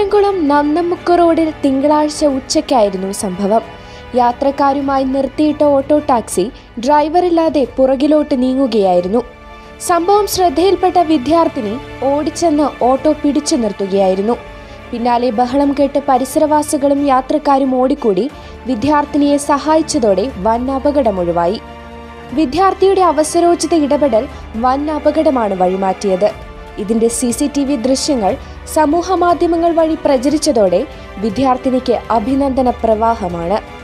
കായംകുളം നന്നമുക്ക് റോഡിൽ തിങ്കളാഴ്ച ഉച്ചയ്ക്കായിരുന്നു സംഭവം യാത്രക്കാരുമായി നിർത്തിയിട്ട ഓട്ടോ ടാക്സി ഡ്രൈവറില്ലാതെ പുറകിലോട്ട് നീങ്ങുകയായിരുന്നു സംഭവം ശ്രദ്ധയിൽപ്പെട്ട വിദ്യാർത്ഥിനി ഓടിച്ചെന്ന് ഓട്ടോ പിടിച്ചു നിർത്തുകയായിരുന്നു പിന്നാലെ ബഹളം കേട്ട് പരിസരവാസികളും യാത്രക്കാരും ഓടിക്കൂടി വിദ്യാർത്ഥിനിയെ സഹായിച്ചതോടെ വൻ അപകടമൊഴിവായി വിദ്യാർത്ഥിയുടെ അവസരോചിത ഇടപെടൽ വൻ അപകടമാണ് വഴിമാറ്റിയത് ഇതിന്റെ സി സി ടി വി ദൃശ്യങ്ങൾ സമൂഹ മാധ്യമങ്ങൾ വഴി പ്രചരിച്ചതോടെ വിദ്യാർത്ഥിനിക്ക് അഭിനന്ദന പ്രവാഹമാണ്